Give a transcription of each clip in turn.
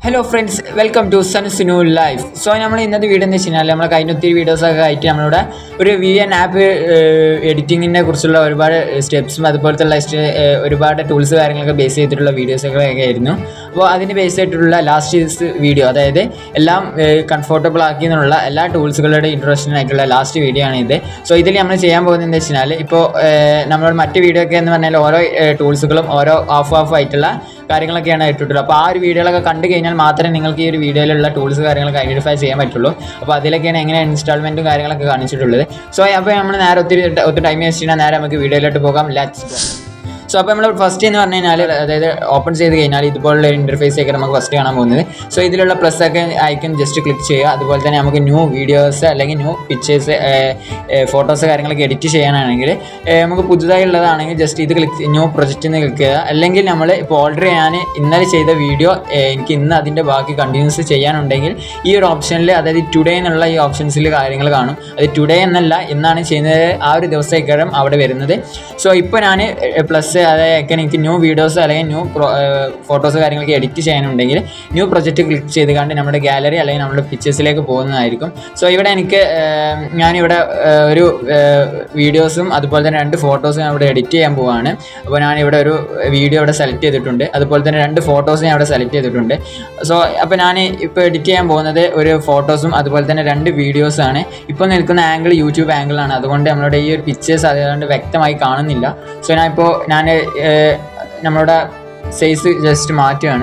hello friends welcome to സൺസിനു life so നമ്മൾ ഇന്നത്തെ വീഡിയോ എന്ന് വെച്ച് കഴിഞ്ഞാൽ നമ്മൾ കഴിഞ്ഞ ഒത്തിരി വീഡിയോസൊക്കെ ആയിട്ട് നമ്മളിവിടെ ഒരു വി എൻ ആപ്പ് എഡിറ്റിങ്ങിനെ കുറിച്ചുള്ള ഒരുപാട് സ്റ്റെപ്സും അതുപോലത്തെ ഒരുപാട് ടൂൾസ് കാര്യങ്ങളൊക്കെ ബേസ് ചെയ്തിട്ടുള്ള വീഡിയോസൊക്കെ ആയിരുന്നു അപ്പോൾ അതിന് ബേസ് ചെയ്തിട്ടുള്ള ലാസ്റ്റ് വീഡിയോ അതായത് എല്ലാം കംഫർട്ടബിൾ ആക്കി എന്നുള്ള എല്ലാ ടൂൾസുകളുടെ ഇൻട്രൊഡക്ഷൻ ആയിട്ടുള്ള ലാസ്റ്റ് വീഡിയോ ആണ് ഇത് സോ ഇതിൽ നമ്മൾ ചെയ്യാൻ പോകുന്നത് എന്താ വെച്ച് കഴിഞ്ഞാൽ ഇപ്പോൾ നമ്മൾ മറ്റ് വീഡിയോ ഒക്കെ എന്ന് പറഞ്ഞാൽ ഓരോ ടൂൾസുകളും ഓരോ ഓഫ് ഓഫ് ആയിട്ടുള്ള കാര്യങ്ങളൊക്കെയാണ് ഇട്ടിട്ടുള്ളത് അപ്പോൾ ആ ഒരു വീഡിയോകളൊക്കെ കണ്ടു കഴിഞ്ഞാൽ മാത്രമേ നിങ്ങൾക്ക് ഈ ഒരു വീഡിയോയിലുള്ള ടൂൾസ് കാര്യങ്ങളൊക്കെ ഐഡൻറ്റിഫൈ ചെയ്യാൻ പറ്റുള്ളൂ അപ്പോൾ അതിലൊക്കെയാണ് എങ്ങനെ ഇൻസ്റ്റാൾമെൻറ്റും കാര്യങ്ങളൊക്കെ കാണിച്ചിട്ടുള്ളത് സോ അപ്പോൾ നമ്മൾ നേരെ ഒത്തിരി ഒത്തിരി ടൈം വേസ്റ്റ് ചെയ്യണം നേരെ നമുക്ക് വീഡിയോയിലോട്ട് പോകാം ലെറ്റ്സ് ഗോ സോ അപ്പോൾ നമ്മൾ ഫസ്റ്റ് എന്ന് പറഞ്ഞു കഴിഞ്ഞാൽ അതായത് ഓപ്പൺ ചെയ്ത് കഴിഞ്ഞാൽ ഇതുപോലുള്ള ഇൻ്റർഫേസ് ഒക്കെ നമുക്ക് ഫസ്റ്റ് കാണാൻ പോകുന്നത് സോ ഇതിലുള്ള പ്ലസ് ഒക്കെ ഐക്കൺ ജസ്റ്റ് ക്ലിക്ക് ചെയ്യുക അതുപോലെ തന്നെ നമുക്ക് ന്യൂ വീഡിയോസ് അല്ലെങ്കിൽ ന്യൂ പിക്ചേഴ്സ് ഫോട്ടോസ് കാര്യങ്ങളൊക്കെ എഡിറ്റ് ചെയ്യാനാണെങ്കിൽ നമുക്ക് പുതുതായി ഉള്ളതാണെങ്കിൽ ജസ്റ്റ് ഇത് ക്ലിക്ക് ന്യൂ പ്രൊജക്റ്റ് എന്ന് ക്ലിക്ക് ചെയ്യുക അല്ലെങ്കിൽ നമ്മൾ ഇപ്പോൾ ഓൾറെഡി ഞാൻ ഇന്നലെ ചെയ്ത വീഡിയോ എനിക്ക് ഇന്ന് അതിൻ്റെ ബാക്കി കണ്ടിന്യൂസ് ചെയ്യാനുണ്ടെങ്കിൽ ഈ ഒരു ഓപ്ഷനിൽ അതായത് ടുഡേ എന്നുള്ള ഈ ഓപ്ഷൻസിൽ കാര്യങ്ങൾ കാണും അത് ടുഡേ എന്നല്ല ഇന്നാണ് ചെയ്യുന്നത് ആ ഒരു ദിവസത്തേക്കാളും അവിടെ വരുന്നത് സോ ഇപ്പോൾ ഞാൻ പ്ലസ് അതായത് എനിക്ക് ന്യൂ വീഡിയോസ് അല്ലെങ്കിൽ ന്യൂ ഫോട്ടോസ് കാര്യങ്ങളൊക്കെ എഡിറ്റ് ചെയ്യാനുണ്ടെങ്കിൽ ന്യൂ പ്രൊജക്റ്റ് ക്ലിക്ക് ചെയ്ത് കണ്ട് നമ്മുടെ ഗാലറി അല്ലെങ്കിൽ നമ്മുടെ പിക്ചേഴ്സിലേക്ക് പോകുന്നതായിരിക്കും സോ ഇവിടെ എനിക്ക് ഞാനിവിടെ ഒരു വീഡിയോസും അതുപോലെ തന്നെ രണ്ട് ഫോട്ടോസും ഞാൻ ഇവിടെ എഡിറ്റ് ചെയ്യാൻ പോവുകയാണ് അപ്പോൾ ഞാൻ ഇവിടെ ഒരു വീഡിയോ ഇവിടെ സെലക്ട് ചെയ്തിട്ടുണ്ട് അതുപോലെ തന്നെ രണ്ട് ഫോട്ടോസ് ഞാൻ ഇവിടെ സെലക്ട് ചെയ്തിട്ടുണ്ട് സോ അപ്പോൾ ഞാൻ ഇപ്പോൾ എഡിറ്റ് ചെയ്യാൻ പോകുന്നത് ഒരു ഫോട്ടോസും അതുപോലെ തന്നെ രണ്ട് വീഡിയോസാണ് ഇപ്പോൾ നിൽക്കുന്ന ആംഗിൾ യൂട്യൂബ് ആംഗിളാണ് അതുകൊണ്ട് നമ്മളുടെ ഈ ഒരു പിക്ചേഴ്സ് അതുകൊണ്ട് വ്യക്തമായി കാണുന്നില്ല സോ ഞാൻ ഇപ്പോൾ ഞാൻ നമ്മളുടെ സൈസ് ജസ്റ്റ് മാറ്റുകയാണ്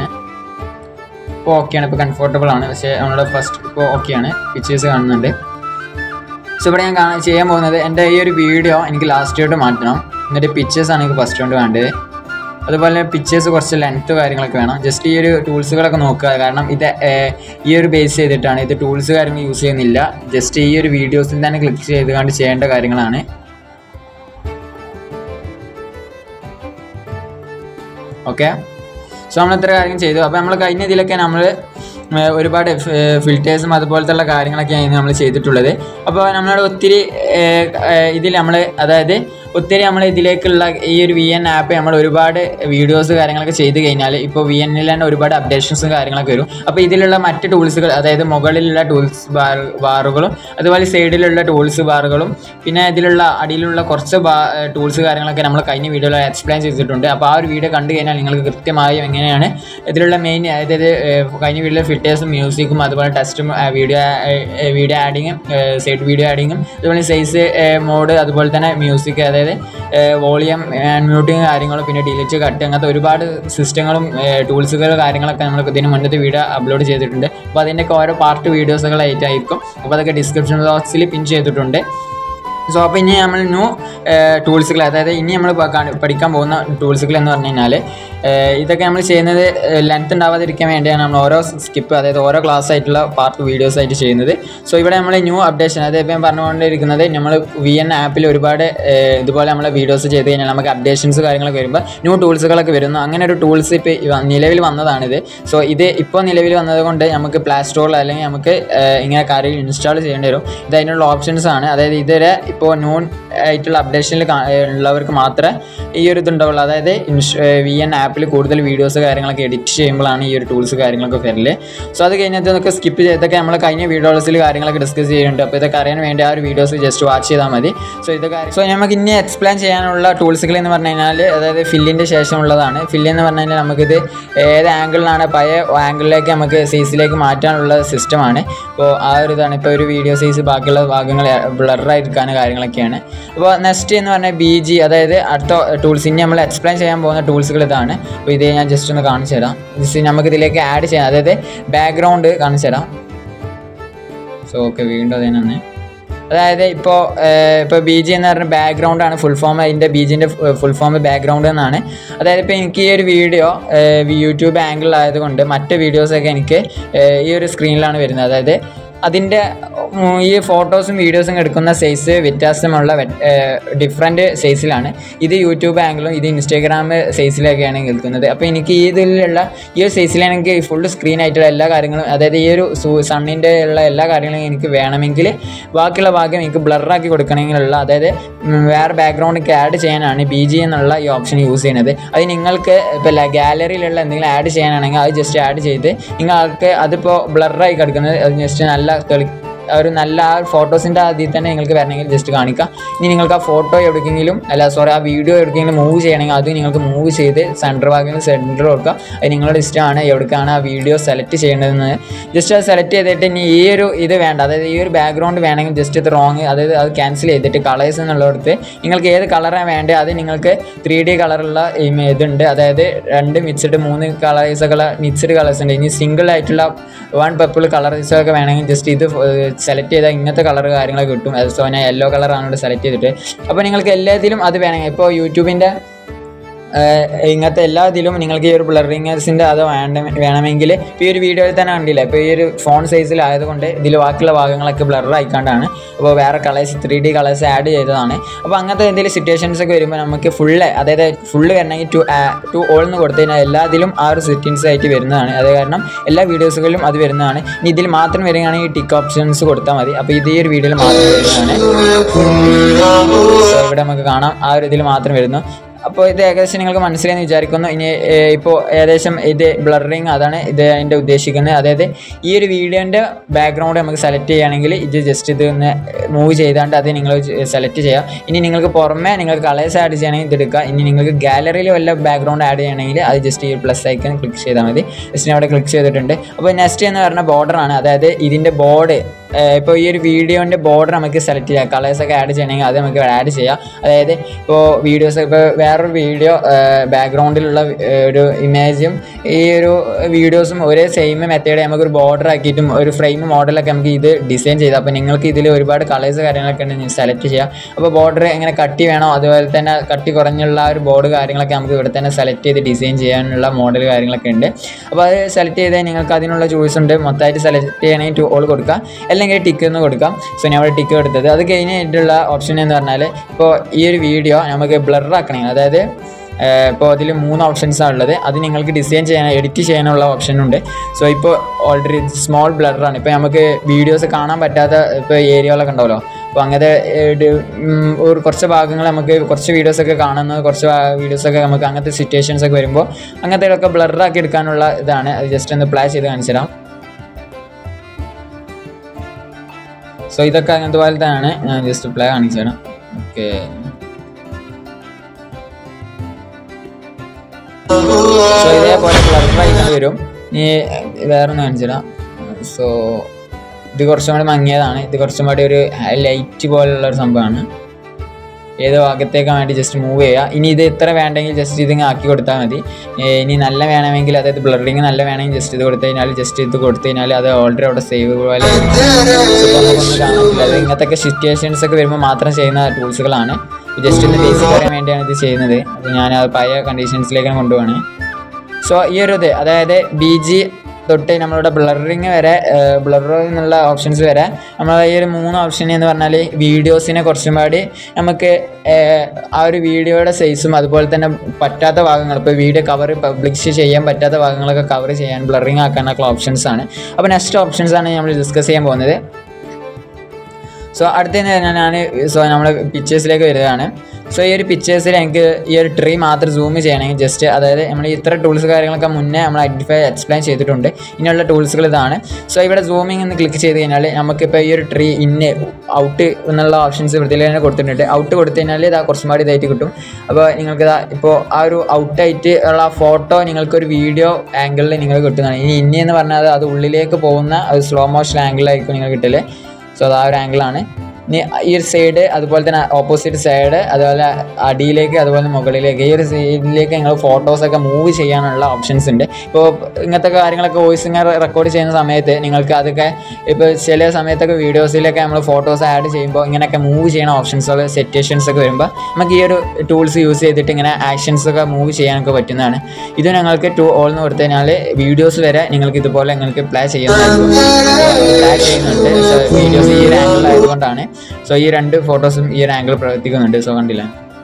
ഇപ്പോൾ ഓക്കെയാണ് ഇപ്പോൾ കംഫർട്ടബിൾ ആണ് പക്ഷേ നമ്മുടെ ഫസ്റ്റ് ഇപ്പോൾ ഓക്കെയാണ് പിക്ചേഴ്സ് കാണുന്നുണ്ട് സോ ഇവിടെ ഞാൻ കാണാൻ ചെയ്യാൻ പോകുന്നത് എൻ്റെ ഈ ഒരു വീഡിയോ എനിക്ക് ലാസ്റ്റായിട്ട് മാറ്റണം എന്നിട്ട് പിക്ചേഴ്സാണ് എനിക്ക് ഫസ്റ്റ് കൊണ്ട് വേണ്ടത് അതുപോലെ തന്നെ പിക്ചേഴ്സ് കുറച്ച് ലെങ്ത്ത് കാര്യങ്ങളൊക്കെ വേണം ജസ്റ്റ് ഈ ഒരു ടൂൾസുകളൊക്കെ നോക്കുക കാരണം ഇത് ഈ ഒരു ബേസ് ചെയ്തിട്ടാണ് ഇത് ടൂൾസ് കാര്യങ്ങൾ യൂസ് ചെയ്യുന്നില്ല ജസ്റ്റ് ഈ ഒരു വീഡിയോസിൽ തന്നെ ക്ലിക്ക് ചെയ്ത് കണ്ട് ചെയ്യേണ്ട കാര്യങ്ങളാണ് ഓക്കെ സോ നമ്മൾ ഇത്ര കാര്യം ചെയ്തു അപ്പോൾ നമ്മൾ കഴിഞ്ഞ ഇതിലൊക്കെ നമ്മൾ ഒരുപാട് ഫിൽറ്റേഴ്സും അതുപോലത്തെ കാര്യങ്ങളൊക്കെയാണ് നമ്മൾ ചെയ്തിട്ടുള്ളത് അപ്പോൾ നമ്മളോട് ഒത്തിരി ഇതിൽ നമ്മൾ അതായത് ഒത്തിരി നമ്മൾ ഇതിലേക്കുള്ള ഈ ഒരു വി എൻ ആപ്പ് നമ്മൾ ഒരുപാട് വീഡിയോസ് കാര്യങ്ങളൊക്കെ ചെയ്ത് കഴിഞ്ഞാൽ ഇപ്പോൾ വി എന്നിൽ തന്നെ ഒരുപാട് അപ്ഡേഷൻസും കാര്യങ്ങളൊക്കെ വരും അപ്പോൾ ഇതിലുള്ള മറ്റ് ടൂൾസുകൾ അതായത് മുകളിലുള്ള ടൂൾസ് ബാർ ബാറുകളും അതുപോലെ സൈഡിലുള്ള ടൂൾസ് ബാറുകളും പിന്നെ ഇതിലുള്ള അടിയിലുള്ള കുറച്ച് ടൂൾസ് കാര്യങ്ങളൊക്കെ നമ്മൾ കഴിഞ്ഞ വീഡിയോയിൽ എക്സ്പ്ലെയിൻ ചെയ്തിട്ടുണ്ട് അപ്പോൾ ആ ഒരു വീഡിയോ കണ്ടു കഴിഞ്ഞാൽ നിങ്ങൾക്ക് കൃത്യമായും എങ്ങനെയാണ് ഇതിലുള്ള മെയിൻ അതായത് കഴിഞ്ഞ വീഡിയോയിലെ ഫിൽറ്റേഴ്സും മ്യൂസിക്കും അതുപോലെ ടെസ്റ്റും വീഡിയോ വീഡിയോ ആഡിങ്ങും സൈഡ് വീഡിയോ ആഡിങ്ങും അതുപോലെ സൈസ് മോഡ് അതുപോലെ തന്നെ മ്യൂസിക് അതായത് വോളിയം മ്യൂട്ടിങ് കാര്യങ്ങളും പിന്നെ ഡിലീറ്റ് കട്ട് അങ്ങനത്തെ ഒരുപാട് സിസ്റ്റങ്ങളും ടൂൾസുകൾ കാര്യങ്ങളൊക്കെ നമ്മൾ ഇതിന് മുന്നത്തെ വീഡിയോ അപ്ലോഡ് ചെയ്തിട്ടുണ്ട് അപ്പോൾ അതിൻ്റെയൊക്കെ ഓരോ പാർട്ട് വീഡിയോസുകളായിട്ടായിരിക്കും അപ്പോൾ അതൊക്കെ ഡിസ്ക്രിപ്ഷൻ ബോക്സിൽ പിൻ ചെയ്തിട്ടുണ്ട് സോ അപ്പോൾ ഇനി നമ്മൾ ന്യൂ ടൂൾസുകൾ അതായത് ഇനി നമ്മൾ പഠിക്കാൻ പോകുന്ന ടൂൾസുകൾ എന്ന് പറഞ്ഞു കഴിഞ്ഞാൽ ഇതൊക്കെ നമ്മൾ ചെയ്യുന്നത് ലെങ്ത് ഉണ്ടാവാതിരിക്കാൻ വേണ്ടിയാണ് നമ്മൾ ഓരോ സ്കിപ്പ് അതായത് ഓരോ ക്ലാസ് ആയിട്ടുള്ള പാർട്ട് വീഡിയോസ് ആയിട്ട് ചെയ്യുന്നത് സോ ഇവിടെ നമ്മൾ ന്യൂ അപ്ഡേഷൻ അതായത് ഇപ്പം പറഞ്ഞുകൊണ്ടിരിക്കുന്നത് നമ്മൾ വി എൻ ആപ്പിൽ ഒരുപാട് ഇതുപോലെ നമ്മൾ വീഡിയോസ് ചെയ്ത് കഴിഞ്ഞാൽ നമുക്ക് അപ്ഡേഷൻസ് കാര്യങ്ങളൊക്കെ വരുമ്പോൾ ന്യൂ ടൂൾസുകളൊക്കെ വരുന്നു അങ്ങനെ ഒരു ടൂൾസ് ഇപ്പോൾ നിലവിൽ വന്നതാണിത് സോ ഇത് ഇപ്പോൾ നിലവിൽ വന്നതുകൊണ്ട് നമുക്ക് പ്ലേ സ്റ്റോറിൽ അല്ലെങ്കിൽ നമുക്ക് ഇങ്ങനെ കാര്യങ്ങൾ ഇൻസ്റ്റാൾ ചെയ്യേണ്ടി വരും ഇത് അതിനുള്ള ഓപ്ഷൻസ് ആണ് അതായത് ഇതുവരെ ഇപ്പോൾ ന്യൂൺ ആയിട്ടുള്ള അപ്ഡേഷനിൽ ഉള്ളവർക്ക് മാത്രമേ ഈ ഒരു ഇതുണ്ടാവുള്ളൂ അതായത് വി എൻ ആപ്പിൽ കൂടുതൽ വീഡിയോസ് കാര്യങ്ങളൊക്കെ എഡിറ്റ് ചെയ്യുമ്പോഴാണ് ഈ ഒരു ടൂൾസ് കാര്യങ്ങളൊക്കെ വരല് സോ അത് കഴിഞ്ഞിട്ട് ഇതൊക്കെ സ്കിപ്പ് ചെയ്തൊക്കെ നമ്മൾ കഴിഞ്ഞ വീഡിയോസിൽ കാര്യങ്ങളൊക്കെ ഡിസ്കസ് ചെയ്യുന്നുണ്ട് അപ്പോൾ ഇതൊക്കെ അറിയാൻ വേണ്ടി ആ ഒരു വീഡിയോസ് ജസ്റ്റ് വാച്ച് ചെയ്താൽ മതി സോ ഇതൊക്കെ സോ നമുക്ക് ഇനി എക്സ്പ്ലെയിൻ ചെയ്യാനുള്ള ടൂൾസുകൾ എന്ന് പറഞ്ഞു കഴിഞ്ഞാൽ അതായത് ഫില്ലിൻ്റെ ശേഷമുള്ളതാണ് ഫില്ല് എന്ന് പറഞ്ഞു കഴിഞ്ഞാൽ നമുക്കിത് ഏത് ആംഗിളിലാണ് പഴയ ആംഗിളിലേക്ക് നമുക്ക് സൈസിലേക്ക് മാറ്റാനുള്ള സിസ്റ്റമാണ് അപ്പോൾ ആ ഒരു ഇതാണ് ഇപ്പോൾ ഒരു വീഡിയോ സൈസ് ബാക്കിയുള്ള ഭാഗങ്ങൾ ബ്ലറായിരിക്കാൻ കാര്യങ്ങളൊക്കെയാണ് അപ്പോൾ നെക്സ്റ്റ് എന്ന് പറഞ്ഞാൽ ബി ജി അതായത് അടുത്ത ടൂൾസ് ഇനി നമ്മൾ എക്സ്പ്ലെയിൻ ചെയ്യാൻ പോകുന്ന ടൂൾസുകൾ ഇതാണ് അപ്പോൾ ഇത് ഞാൻ ജസ്റ്റ് ഒന്ന് കാണിച്ചു തരാം ജസ്റ്റ് നമുക്ക് ഇതിലേക്ക് ആഡ് ചെയ്യാം അതായത് ബാക്ക്ഗ്രൗണ്ട് കാണിച്ചു തരാം സോ ഓക്കെ വീണ്ടും അതിനൊന്ന് അതായത് ഇപ്പോൾ ഇപ്പോൾ ബി ജി എന്ന് പറഞ്ഞ ബാക്ക്ഗ്രൗണ്ട് ആണ് ഫുൾ ഫോം അതിൻ്റെ ബി ജിൻ്റെ ഫുൾ ഫോം ബാക്ക്ഗ്രൗണ്ട് എന്നാണ് അതായത് ഇപ്പോൾ എനിക്ക് ഈ ഒരു വീഡിയോ യൂട്യൂബ് ആംഗിൾ ആയതുകൊണ്ട് മറ്റ് വീഡിയോസൊക്കെ എനിക്ക് ഈ ഒരു സ്ക്രീനിലാണ് വരുന്നത് അതായത് അതിൻ്റെ ഉം, ഈ ഫോട്ടോസും വീഡിയോസും എടുക്കുന്ന സൈസ് വ്യത്യാസമുള്ള ഡിഫറെൻറ്റ് സൈസിലാണ് ഇത് യൂട്യൂബ് ആംഗിളും ഇത് ഇൻസ്റ്റാഗ്രാം സൈസിലൊക്കെയാണ് കേൾക്കുന്നത് അപ്പോൾ എനിക്ക് ഈ ഇതിലുള്ള ഈ ഒരു സൈസിലാണ് എനിക്ക് ഫുൾ സ്ക്രീൻ ആയിട്ടുള്ള എല്ലാ കാര്യങ്ങളും അതായത് ഈ ഒരു സണ്ണിൻ്റെ ഉള്ള എല്ലാ കാര്യങ്ങളും എനിക്ക് വേണമെങ്കിൽ ബാക്കിയുള്ള ഭാഗം എനിക്ക് ബ്ലറാക്കി കൊടുക്കണമെങ്കിലുള്ള അതായത് ഉം, വേറെ ബാക്ക്ഗ്രൗണ്ട് ആഡ് ചെയ്യാനാണ് ബി ജി എന്നുള്ള ഈ ഓപ്ഷൻ യൂസ് ചെയ്യുന്നത് അത് നിങ്ങൾക്ക് ഇപ്പോൾ ഗാലറിയിലുള്ള എന്തെങ്കിലും ആഡ് ചെയ്യാനാണെങ്കിൽ അത് ജസ്റ്റ് ആഡ് ചെയ്ത് നിങ്ങൾക്ക് അതിപ്പോൾ ബ്ലറായി കിടക്കുന്നത് അത് ജസ്റ്റ് നല്ല തെളി ആ ഒരു നല്ല ആ ഫോട്ടോസിൻ്റെ അതിൽ തന്നെ നിങ്ങൾക്ക് വരണമെങ്കിൽ ജസ്റ്റ് കാണിക്കാം ഇനി നിങ്ങൾക്ക് ആ ഫോട്ടോ എവിടേക്കെങ്കിലും അല്ല സോറി ആ വീഡിയോ എവിടേക്കെങ്കിലും മൂവ് ചെയ്യണമെങ്കിൽ അത് നിങ്ങൾക്ക് മൂവ് ചെയ്ത് സെൻറ്റർ ഭാഗങ്ങളിൽ സെൻറ്റർ കൊടുക്കുക അത് നിങ്ങളുടെ ഇഷ്ടമാണ് എവിടേക്കാണ് ആ വീഡിയോ സെലക്ട് ചെയ്യേണ്ടതെന്ന് ജസ്റ്റ് അത് സെലക്ട് ചെയ്തിട്ട് ഇനി ഈ ഒരു ഇത് വേണ്ട അതായത് ഈ ഒരു ബാക്ക്ഗ്രൗണ്ട് വേണമെങ്കിൽ ജസ്റ്റ് ഇത് റോങ് അതായത് അത് ക്യാൻസൽ ചെയ്തിട്ട് കളേഴ്സ് എന്നുള്ളിടത്ത് നിങ്ങൾക്ക് ഏത് കളറാണ് വേണ്ടത് അത് നിങ്ങൾക്ക് ത്രീ ഡി കളറുള്ള ഇതുണ്ട് അതായത് രണ്ട് മിക്സ്ഡ് മൂന്ന് കളേഴ്സൊക്കെ മിക്സ്ഡ് കളേഴ്സ് ഉണ്ട് ഇനി സിംഗിൾ ആയിട്ടുള്ള വൺ പർപ്പിൾ കളേഴ്സൊക്കെ വേണമെങ്കിൽ ജസ്റ്റ് ഇത് സെലക്ട് ചെയ്താൽ ഇങ്ങനത്തെ കളർ കാര്യങ്ങളൊക്കെ കിട്ടും അത് സോ ഞാൻ യെല്ലോ കളറാണ് ഇവിടെ സെലക്ട് ചെയ്തിട്ട് അപ്പോൾ നിങ്ങൾക്ക് എല്ലാത്തിലും അത് വേണമെങ്കിൽ ഇപ്പോൾ യൂട്യൂബിൻ്റെ ഏഹ് ഇങ്ങനത്തെ എല്ലാ ഇതിലും നിങ്ങൾക്ക് ഈ ഒരു ബ്ലറിങ്ങേഴ്സിൻ്റെ അത് വേണ്ട വേണമെങ്കിൽ ഇപ്പോൾ ഈ ഒരു വീഡിയോയിൽ തന്നെ കണ്ടില്ല ഇപ്പോൾ ഈ ഒരു ഫോൺ സൈസിലായതുകൊണ്ട് ഇതിൽ ബാക്കിയുള്ള ഭാഗങ്ങളൊക്കെ ബ്ലർ ആയിക്കൊണ്ടാണ് അപ്പോൾ വേറെ colours three D colours add ചെയ്തതാണ് അപ്പോൾ അങ്ങനത്തെ എന്തെങ്കിലും സിറ്റുവേഷൻസ് ഒക്കെ വരുമ്പോൾ നമുക്ക് ഫുള്ള് അതായത് ഫുള്ള് വരണമെങ്കിൽ ടു ടു ഓൾ എന്ന് കൊടുത്തു കഴിഞ്ഞാൽ എല്ലാത്തിലും ആ ഒരു സെറ്റിങ്സ് ആയിട്ട് വരുന്നതാണ് അത് കാരണം എല്ലാ വീഡിയോസുകളിലും അത് വരുന്നതാണ് ഇനി ഇതിൽ മാത്രം വരികയാണെങ്കിൽ ടിക്ക് ഓപ്ഷൻസ് കൊടുത്താൽ മതി അപ്പോൾ ഇത് ഈ ഒരു വീഡിയോയിൽ മാത്രം വരുന്നതാണ് So, ഇവിടെ നമുക്ക് കാണാം ആ ഒരു ഇതിൽ മാത്രം വരുന്നു അപ്പോൾ ഇത് ഏകദേശം നിങ്ങൾക്ക് മനസ്സിലായെന്ന് വിചാരിക്കുന്നു ഇനി ഏഹ്, ഇപ്പോൾ ഏകദേശം ഇത് ബ്ലറിങ് അതാണ് ഇത് അതിൻ്റെ ഉദ്ദേശിക്കുന്നത് അതായത് ഈ ഒരു വീഡിയോൻ്റെ ബാക്ക്ഗ്രൗണ്ട് നമുക്ക് സെലക്ട് ചെയ്യുകയാണെങ്കിൽ ഇത് ജസ്റ്റ് ഇത് ഒന്ന് മൂവ് ചെയ്താണ്ട് അത് നിങ്ങൾ സെലക്ട് ചെയ്യുക ഇനി നിങ്ങൾക്ക് പുറമെ നിങ്ങൾക്ക് കളേഴ്സ് ആഡ് ചെയ്യണമെങ്കിൽ ഇത് എടുക്കുക ഇനി നിങ്ങൾക്ക് ഗാലറിയിൽ വല്ല ബാക്ക്ഗ്രൗണ്ട് ആഡ് ചെയ്യണമെങ്കിൽ അത് ജസ്റ്റ് ഈ പ്ലസ് ഐക്കൺ ക്ലിക്ക് ചെയ്താൽ മതി ജസ്റ്റ് ഞാൻ അവിടെ ക്ലിക്ക് ചെയ്തിട്ടുണ്ട് അപ്പോൾ നെക്സ്റ്റ് എന്ന് പറഞ്ഞ ബോർഡറാണ് അതായത് ഇതിൻ്റെ ബോർഡ് ഇപ്പോൾ ഈ ഒരു വീഡിയോൻ്റെ ബോർഡർ നമുക്ക് സെലക്ട് ചെയ്യാം കളേഴ്സൊക്കെ ആഡ് ചെയ്യണമെങ്കിൽ അത് നമുക്ക് ആഡ് ചെയ്യാം അതായത് ഇപ്പോൾ വീഡിയോസ് ഇപ്പോൾ വേറൊരു വീഡിയോ ബാക്ക്ഗ്രൗണ്ടിലുള്ള ഒരു ഇമേജും ഈ ഒരു വീഡിയോസും ഒരേ സെയിം മെത്തേഡ് നമുക്കൊരു ബോർഡർ ആക്കിയിട്ടും ഒരു ഫ്രെയിം മോഡലൊക്കെ നമുക്ക് ഇത് ഡിസൈൻ ചെയ്താൽ അപ്പോൾ നിങ്ങൾക്ക് ഇതിൽ ഒരുപാട് കളേഴ്സ് കാര്യങ്ങളൊക്കെ ഉണ്ടെങ്കിൽ സെലക്ട് ചെയ്യാം അപ്പോൾ ബോർഡർ എങ്ങനെ കട്ടി വേണോ അതുപോലെ തന്നെ കട്ടി കുറഞ്ഞുള്ള ആ ഒരു ബോർഡ് കാര്യങ്ങളൊക്കെ നമുക്ക് ഇവിടെ തന്നെ സെലക്ട് ചെയ്ത് ഡിസൈൻ ചെയ്യാനുള്ള മോഡൽ കാര്യങ്ങളൊക്കെ ഉണ്ട് അപ്പോൾ അത് സെലക്ട് ചെയ്താൽ നിങ്ങൾക്ക് അതിനുള്ള ചോയ്സ് ഉണ്ട് മൊത്തമായിട്ട് സെലക്ട് ചെയ്യണമെങ്കിൽ ടു ഓൾ കൊടുക്കാം അല്ലെങ്കിൽ ടിക്ക് എന്ന് കൊടുക്കാം സോ ഞാൻ അവിടെ ടിക്ക് എടുത്തത് അത് കഴിഞ്ഞിട്ടുള്ള ഓപ്ഷൻ എന്ന് പറഞ്ഞാൽ ഇപ്പോൾ ഈ ഒരു വീഡിയോ നമുക്ക് ബ്ലർ ആക്കണമെങ്കിൽ അതായത് ഇപ്പോൾ അതിൽ മൂന്ന് ഓപ്ഷൻസാണ് ഉള്ളത് അത് നിങ്ങൾക്ക് ഡിസൈൻ ചെയ്യാൻ എഡിറ്റ് ചെയ്യാനുള്ള ഓപ്ഷൻ ഉണ്ട് സോ ഇപ്പോൾ ഓൾറെഡി സ്മോൾ ബ്ലറാണ് ഇപ്പോൾ നമുക്ക് വീഡിയോസ് കാണാൻ പറ്റാത്ത ഇപ്പോൾ ഏരിയകളൊക്കെ ഉണ്ടാവുമല്ലോ അപ്പോൾ അങ്ങനത്തെ ഏഹ്, ഇത്, ഉം, ഒരു കുറച്ച് ഭാഗങ്ങൾ നമുക്ക് കുറച്ച് വീഡിയോസൊക്കെ കാണുന്നത് കുറച്ച് വീഡിയോസൊക്കെ നമുക്ക് അങ്ങനത്തെ സിറ്റുവേഷൻസ് ഒക്കെ വരുമ്പോൾ അങ്ങനത്തെ ബ്ലറാക്കി എടുക്കാനുള്ള ഇതാണ് അത് ജസ്റ്റ് ഒന്ന് പ്ലേ ചെയ്ത് കാണിച്ചു തരാം സോ ഇതൊക്കെ അങ്ങനത്തെ പോലത്തെയാണ് ഞാൻ ജസ്റ്റ് പ്ലേ കാണിച്ചു തരാം ഓക്കെ സോ ഇതേപോലെ ബ്ലറായിട്ട് വരും ഇനി വേറെ ഒന്ന് കാണിച്ചു തരാം സോ ഇത് കുറച്ചും കൂടി മങ്ങിയതാണ് ഇത് കുറച്ചും കൂടി ഒരു ലൈറ്റ് പോലുള്ള ഒരു സംഭവമാണ് ഏത് ഭാഗത്തേക്കാണ് വേണ്ടി ജസ്റ്റ് മൂവ് ചെയ്യുക ഇനി ഇത് ഇത്ര വേണ്ടെങ്കിൽ ജസ്റ്റ് ഇത് ഇങ്ങ് ആക്കി കൊടുത്താൽ മതി ഏ, ഇനി നല്ല വേണമെങ്കിൽ അതായത് ബ്ലറിങ് നല്ല വേണമെങ്കിൽ ജസ്റ്റ് ഇത് കൊടുത്തു കഴിഞ്ഞാൽ ജസ്റ്റ് ഇത് കൊടുത്തു കഴിഞ്ഞാൽ അത് ഓൾറെഡി അവിടെ സേവ് പോലെ നമുക്കൊന്നും കാണാൻ പറ്റില്ല അത് ഇങ്ങനത്തെ സിറ്റുവേഷൻസ് ഒക്കെ വരുമ്പോൾ മാത്രം ചെയ്യുന്ന ടൂൾസുകളാണ് ജസ്റ്റ് ഒന്ന് ബേസിക് അറിയാൻ വേണ്ടിയാണ് ഇത് ചെയ്യുന്നത് അപ്പോൾ ഞാൻ അത് പഴയ കണ്ടീഷൻസിലേക്കാണ് കൊണ്ടുപോകണേ സോ ഈ ഒരു ഇത് അതായത് ബി ജി തൊട്ട് നമ്മളുടെ ബ്ലറിങ് വരെ ബ്ലർ എന്നുള്ള ഓപ്ഷൻസ് വരെ നമ്മൾ ഈ ഒരു മൂന്ന് ഓപ്ഷൻ എന്ന് പറഞ്ഞാൽ വീഡിയോസിനെ കുറച്ചും കൂടി നമുക്ക് ഏഹ്, ആ ഒരു വീഡിയോയുടെ സൈസും അതുപോലെ തന്നെ പറ്റാത്ത ഭാഗങ്ങൾ ഇപ്പോൾ വീഡിയോ കവർ പബ്ലിഷ് ചെയ്യാൻ പറ്റാത്ത ഭാഗങ്ങളൊക്കെ കവർ ചെയ്യാൻ ബ്ലറിങ് ആക്കാനൊക്കെ ഓപ്ഷൻസ് ആണ് അപ്പോൾ നെക്സ്റ്റ് ഓപ്ഷൻസ് ആണ് നമ്മൾ ഡിസ്കസ് ചെയ്യാൻ പോകുന്നത് സോ അടുത്തതെന്ന് പറഞ്ഞാൽ ഞാൻ സോ നമ്മൾ പിക്ചേഴ്സിലേക്ക് വരികയാണ് സോ ഈ ഒരു പിക്ചേഴ്സിൽ എനിക്ക് ഈ ഒരു ട്രീ മാത്രം സൂം ചെയ്യണമെങ്കിൽ ജസ്റ്റ് അതായത് നമ്മൾ ഇത്ര ടൂൾസ് കാര്യങ്ങളൊക്കെ മുന്നേ നമ്മൾ ഐഡൻറ്റിഫൈ എക്സ്പ്ലെയിൻ ചെയ്തിട്ടുണ്ട് ഇനിയുള്ള ടൂൾസുകൾ ഇതാണ് സോ ഇവിടെ സൂമിങ് എന്ന് ക്ലിക്ക് ചെയ്ത് കഴിഞ്ഞാൽ നമുക്കിപ്പോൾ ഈ ഒരു ട്രീ ഇന്ന് ഔട്ട് എന്നുള്ള ഓപ്ഷൻസ് വൃത്തിയിൽ തന്നെ കൊടുത്തിട്ടുണ്ട് ഔട്ട് കൊടുത്തു കഴിഞ്ഞാൽ ഇതാ കുറച്ചും കൂടി ഇതായിട്ട് കിട്ടും അപ്പോൾ നിങ്ങൾക്ക് ഇതാ ഇപ്പോൾ ആ ഒരു ഔട്ടായിട്ട് ഉള്ള ഫോട്ടോ നിങ്ങൾക്കൊരു വീഡിയോ ആംഗിളിൽ നിങ്ങൾക്ക് കിട്ടുന്നതാണ് ഇനി ഇന്നി എന്ന് പറഞ്ഞാൽ അത് ഉള്ളിലേക്ക് പോകുന്ന അത് സ്ലോ മോഷൻ ആംഗിളായിരിക്കും നിങ്ങൾ കിട്ടല് സോ അത് ആ ഒരു ആംഗിളാണ് ഇനി ഈ ഒരു സൈഡ് അതുപോലെ തന്നെ ഓപ്പോസിറ്റ് സൈഡ് അതുപോലെ അടിയിലേക്ക് അതുപോലെ മുകളിലേക്ക് ഈ ഒരു സൈഡിലേക്ക് നിങ്ങൾ ഫോട്ടോസൊക്കെ മൂവ് ചെയ്യാനുള്ള ഓപ്ഷൻസ് ഉണ്ട് ഇപ്പോൾ ഇങ്ങനത്തെ കാര്യങ്ങളൊക്കെ വോയിസ് ഇങ്ങനെ റെക്കോർഡ് ചെയ്യുന്ന സമയത്ത് നിങ്ങൾക്ക് അതൊക്കെ ഇപ്പോൾ ചില സമയത്തൊക്കെ വീഡിയോസിലൊക്കെ നമ്മൾ ഫോട്ടോസ് ആഡ് ചെയ്യുമ്പോൾ ഇങ്ങനെയൊക്കെ മൂവ് ചെയ്യണ ഓപ്ഷൻസ് സെറ്റേഷൻസ് ഒക്കെ വരുമ്പോൾ നമുക്ക് ഈ ഒരു ടൂൾസ് യൂസ് ചെയ്തിട്ട് ഇങ്ങനെ ആക്ഷൻസ് ഒക്കെ മൂവ് ചെയ്യാനൊക്കെ പറ്റുന്നതാണ് ഇത് ഞങ്ങൾക്ക് ടു ഓൾ എന്ന് കൊടുത്തു കഴിഞ്ഞാൽ വീഡിയോസ് വരെ നിങ്ങൾക്ക് ഇതുപോലെ നിങ്ങൾക്ക് പ്ലേ ചെയ്യുന്നതായിരിക്കും പ്ലേ ചെയ്യുന്നുണ്ട് വീഡിയോസ് ഈ ഒരു ആംഗിൾ ആയതുകൊണ്ടാണ് സോ ഈ രണ്ട് ഫോട്ടോസും ഈ ഒരു ആംഗിൾ പ്രവർത്തിക്കുന്നുണ്ട് സോ കണ്ടില്ല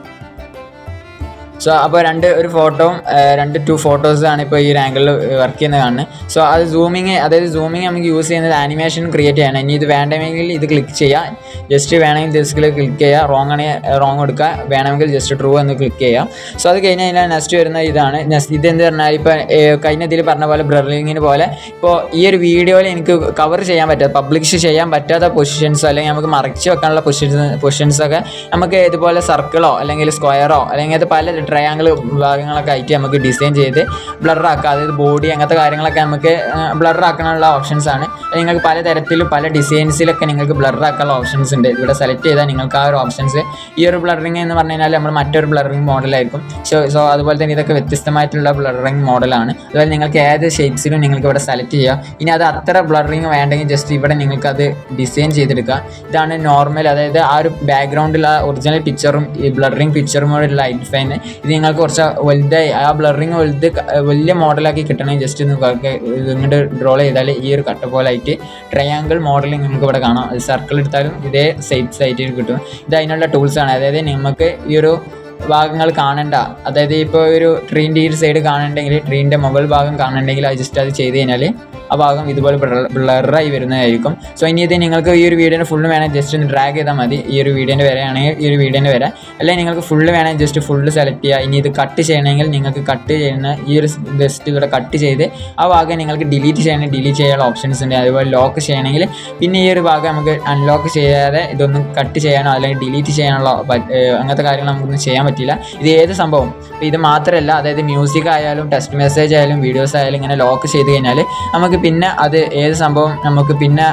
സോ അപ്പോൾ രണ്ട് ഒരു ഫോട്ടോവും രണ്ട് ടു ഫോട്ടോസ് ആണ് ഇപ്പോൾ ഈ ഒരു ആംഗിളിൽ വർക്ക് ചെയ്യുന്നത് കാണുന്നത് സോ അത് സൂമിങ് അതായത് സൂമിങ് നമുക്ക് യൂസ് ചെയ്യുന്നത് ആനിമേഷൻ ക്രിയേറ്റ് ചെയ്യാൻ ഇനി ഇത് വേണമെങ്കിൽ ഇത് ക്ലിക്ക് ചെയ്യാം ജസ്റ്റ് വേണമെങ്കിൽ ജസ്റ്റ് ക്ലിക്ക് ചെയ്യുക റോങ് ആണെങ്കിൽ റോങ് കൊടുക്കുക വേണമെങ്കിൽ ജസ്റ്റ് ട്രൂ എന്ന് ക്ലിക്ക് ചെയ്യാം സോ അത് കഴിഞ്ഞ് കഴിഞ്ഞാൽ നെക്സ്റ്റ് വരുന്ന ഇതാണ് നെക്സ്റ്റ് ഇത് എന്ത് പറഞ്ഞാൽ ഇപ്പോൾ കഴിഞ്ഞ ഇതിൽ പറഞ്ഞ പോലെ ബ്രറിങ്ങിന് പോലെ ഇപ്പോൾ ഈ ഒരു വീഡിയോയിൽ എനിക്ക് കവർ ചെയ്യാൻ പറ്റാത്ത പബ്ലിഷ് ചെയ്യാൻ പറ്റാത്ത പൊസിഷൻസോ അല്ലെങ്കിൽ നമുക്ക് മറച്ച് വെക്കാനുള്ള പൊസിഷൻസ് പൊസിഷൻസൊക്കെ നമുക്ക് ഇതുപോലെ സർക്കിളോ അല്ലെങ്കിൽ സ്ക്വയറോ അല്ലെങ്കിൽ അത് പല ട്രയാങ്കിൾ ഭാഗങ്ങളൊക്കെ ആയിട്ട് നമുക്ക് ഡിസൈൻ ചെയ്ത് ബ്ലറാക്കുക അതായത് ബോഡി അങ്ങനത്തെ കാര്യങ്ങളൊക്കെ നമുക്ക് ബ്ലറാക്കാനുള്ള ഓപ്ഷൻസ് ആണ് അത് നിങ്ങൾക്ക് പല തരത്തിലും പല ഡിസൈൻസിലൊക്കെ നിങ്ങൾക്ക് ബ്ലറാക്കാനുള്ള ഓപ്ഷൻസ് ഉണ്ട് ഇവിടെ സെലക്ട് ചെയ്താൽ നിങ്ങൾക്ക് ആ ഒരു ഓപ്ഷൻസ് ഈ ഒരു ബ്ലറിങ് എന്ന് പറഞ്ഞു കഴിഞ്ഞാൽ നമ്മൾ മറ്റൊരു ബ്ലറിങ് മോഡലായിരിക്കും സോ സോ അതുപോലെ തന്നെ ഇതൊക്കെ വ്യത്യസ്തമായിട്ടുള്ള ബ്ലറിങ് മോഡലാണ് അതുപോലെ നിങ്ങൾക്ക് ഏത് ഷെയ്ഡ്സിലും നിങ്ങൾക്ക് ഇവിടെ സെലക്ട് ചെയ്യാം ഇനി അത് അത്ര ബ്ലറിങ് വേണ്ടെങ്കിൽ ജസ്റ്റ് ഇവിടെ നിങ്ങൾക്ക് അത് ഡിസൈൻ ചെയ്തെടുക്കുക ഇതാണ് നോർമൽ അതായത് ആ ഒരു ബാക്ക്ഗ്രൗണ്ടിൽ ആ ഒറിജിനൽ പിക്ചറും ഈ ബ്ലറിങ് പിക്ചറും കൂടെ ഉള്ള ഐഡൻറ്റിഫൈന് ഇത് നിങ്ങൾക്ക് കുറച്ച് വലുതായി ആ ബ്ലറിങ് വലുത് ക- വലിയ മോഡലാക്കി കിട്ടണമെങ്കിൽ ജസ്റ്റ് ഒന്ന് വർക്ക് ഇങ്ങോട്ട് ഡ്രോൾ ചെയ്താൽ ഈ ഒരു കട്ട പോലെ ആയിട്ട് ട്രയാങ്കിൾ മോഡൽ നിങ്ങൾക്ക് ഇവിടെ കാണാം സർക്കിൾ എടുത്താലും ഇതേ സൈറ്റ് സൈറ്റിൽ കിട്ടും ഇത് അതിനുള്ള ടൂൾസ് ആണ് അതായത് നമുക്ക് ഈ ഒരു ഭാഗങ്ങൾ കാണണ്ട അതായത് ഇപ്പോൾ ഒരു ട്രീൻ്റെ ഈ ഒരു സൈഡ് കാണണ്ടെങ്കിൽ ട്രീൻ്റെ മുകൾ ഭാഗം കാണണ്ടെങ്കിൽ അത് ജസ്റ്റ് അത് ചെയ്ത് കഴിഞ്ഞാൽ ആ ഭാഗം ഇതുപോലെ ബ്ലറായി വരുന്നതായിരിക്കും സോ ഇനി ഇത് നിങ്ങൾക്ക് ഈ ഒരു വീഡിയോൻ്റെ ഫുള്ള് വേണമെങ്കിൽ ജസ്റ്റ് ഒന്ന് ഡ്രാഗ് ചെയ്താൽ മതി ഈ ഒരു വീഡിയോൻ്റെ വരെയാണെങ്കിൽ ഈ ഒരു വീഡിയോൻ്റെ വരെ അല്ലെങ്കിൽ നിങ്ങൾക്ക് ഫുള്ള് വേണമെങ്കിൽ ജസ്റ്റ് ഫുള്ള് സെലക്ട് ചെയ്യുക ഇനി ഇത് കട്ട് ചെയ്യണമെങ്കിൽ നിങ്ങൾക്ക് കട്ട് ചെയ്യുന്ന ഈ ഒരു ജസ്റ്റ് ഇവിടെ കട്ട് ചെയ്ത് ആ ഭാഗം നിങ്ങൾക്ക് ഡിലീറ്റ് ചെയ്യണമെങ്കിൽ ഡിലീറ്റ് ചെയ്യാനുള്ള ഓപ്ഷൻസ് ഉണ്ട് അതുപോലെ ലോക്ക് ചെയ്യണമെങ്കിൽ പിന്നെ ഈ ഒരു ഭാഗം നമുക്ക് അൺലോക്ക് ചെയ്യാതെ ഇതൊന്നും കട്ട് ചെയ്യാനോ അല്ലെങ്കിൽ ഡിലീറ്റ് ചെയ്യാനുള്ള പ- ഏഹ് അങ്ങനത്തെ കാര്യങ്ങൾ നമുക്കൊന്നും ചെയ്യാൻ പറ്റില്ല ഇത് ഏത് സംഭവം ഇപ്പോൾ ഇത് മാത്രമല്ല അതായത് മ്യൂസിക് ആയാലും ടെക്സ്റ്റ് മെസ്സേജ് ആയാലും വീഡിയോസ് ആയാലും ഇങ്ങനെ ലോക്ക് ചെയ്ത് കഴിഞ്ഞാൽ നമുക്ക് പിന്നെ അത് ഏത് സംഭവം നമുക്ക് പിന്നെ